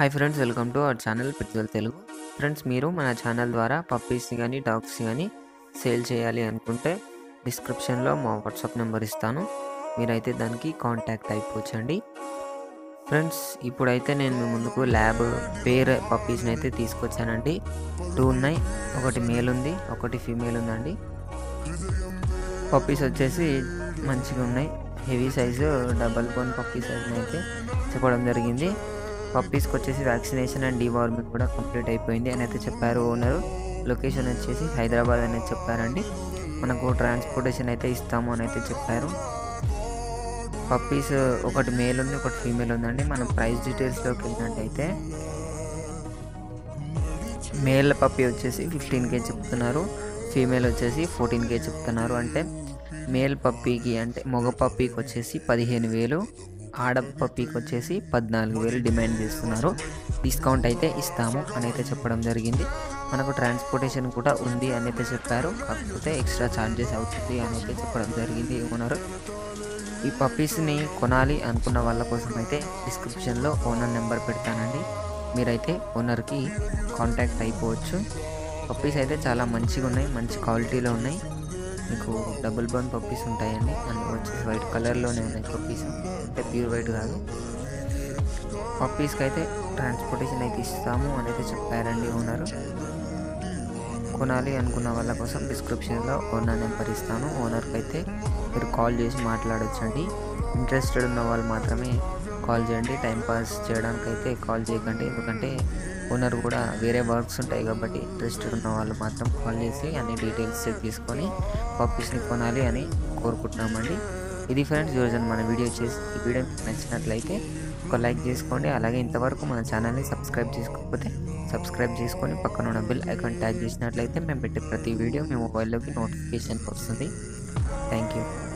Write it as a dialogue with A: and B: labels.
A: hi friends welcome to our channel పిట్వెల్ Telugu friends మీరు మన ఛానల్ ద్వారా పప్పీస్ని కానీ డాగ్స్ కానీ సేల్ చేయాలి అనుకుంటే డిస్క్రిప్షన్లో మా వాట్సాప్ నెంబర్ ఇస్తాను మీరైతే దానికి కాంటాక్ట్ అయిపోవచ్చండి ఫ్రెండ్స్ ఇప్పుడైతే నేను మీ ముందుకు ల్యాబ్ పేర్ పప్పీస్ని అయితే తీసుకొచ్చానండి టూ ఉన్నాయి ఒకటి మేల్ ఉంది ఒకటి ఫీమేల్ ఉందండి పప్పీస్ వచ్చేసి మంచిగా ఉన్నాయి heavy size double bone puppy size అయితే చెప్పడం జరిగింది పప్పీస్కి వచ్చేసి వ్యాక్సినేషన్ అండ్ డివార్మింగ్ కూడా కంప్లీట్ అయిపోయింది అని అయితే చెప్పారు ఓనరు లొకేషన్ వచ్చేసి హైదరాబాద్ అనేది చెప్పారండి మనకు ట్రాన్స్పోర్టేషన్ అయితే ఇస్తాము అని అయితే చెప్పారు పప్పీస్ ఒకటి మేల్ ఉంది ఒకటి ఫీమేల్ ఉందండి మనం ప్రైస్ డీటెయిల్స్లోకి వెళ్ళినట్టయితే మేల్ పప్పీ వచ్చేసి ఫిఫ్టీన్ కే చెప్తున్నారు ఫీమేల్ వచ్చేసి ఫోర్టీన్ కే చెప్తున్నారు అంటే మేల్ పప్పీకి అంటే మగ పప్పీకి వచ్చేసి పదిహేను వేలు ఆడ పప్పీకి వచ్చేసి పద్నాలుగు వేలు డిమాండ్ చేస్తున్నారు డిస్కౌంట్ అయితే ఇస్తాము అని అయితే చెప్పడం జరిగింది మనకు ట్రాన్స్పోర్టేషన్ కూడా ఉంది అని అయితే చెప్పారు కాకపోతే ఎక్స్ట్రా ఛార్జెస్ అవుతుంది అని అయితే చెప్పడం జరిగింది ఓనర్ ఈ పప్పీస్ని కొనాలి అనుకున్న వాళ్ళ కోసం అయితే డిస్క్రిప్షన్లో ఓనర్ నెంబర్ పెడతానండి మీరైతే ఓనర్కి కాంటాక్ట్ అయిపోవచ్చు పప్పీస్ అయితే చాలా మంచిగా ఉన్నాయి మంచి క్వాలిటీలో ఉన్నాయి మీకు డబుల్ బోన్ పప్పీస్ ఉంటాయండి అండ్ వచ్చేసి వైట్ కలర్లోనే ఉన్నాయి పప్పీస్ అంటే ప్యూర్ వైట్ కాదు పప్పీస్కి అయితే ట్రాన్స్పోర్టేషన్ అయితే ఇస్తాము అని అయితే చెప్పారండి ఓనరు కొనాలి అనుకున్న వాళ్ళ కోసం డిస్క్రిప్షన్లో ఓనర్ నెంబర్ ఇస్తాను ఓనర్కి అయితే మీరు కాల్ చేసి మాట్లాడొచ్చండి ఇంట్రెస్టెడ్ ఉన్న వాళ్ళు మాత్రమే కాల్ చేయండి టైంపాస్ చేయడానికి అయితే కాల్ చేయకండి ఎందుకంటే ఓనర్ కూడా వేరే వర్క్స్ ఉంటాయి కాబట్టి ఇంట్రెస్టెడ్ ఉన్న వాళ్ళు మాత్రం కాల్ చేసి అన్ని డీటెయిల్స్ చెక్ తీసుకొని పప్పీస్ని కొనాలి అని కోరుకుంటున్నామండి ఇది ఫ్రెండ్స్ ఈరోజు మన వీడియో చేసి ఈ వీడియో మీకు నచ్చినట్లయితే ఒక లైక్ చేసుకోండి అలాగే ఇంతవరకు మన ఛానల్ని సబ్స్క్రైబ్ చేసుకోకపోతే సబ్స్క్రైబ్ చేసుకొని పక్కన ఉన్న బిల్ ఐకాన్ ట్యాగ్ చేసినట్లయితే మేము పెట్టే ప్రతి వీడియో మీ మొబైల్లోకి నోటిఫికేషన్ వస్తుంది థ్యాంక్ యూ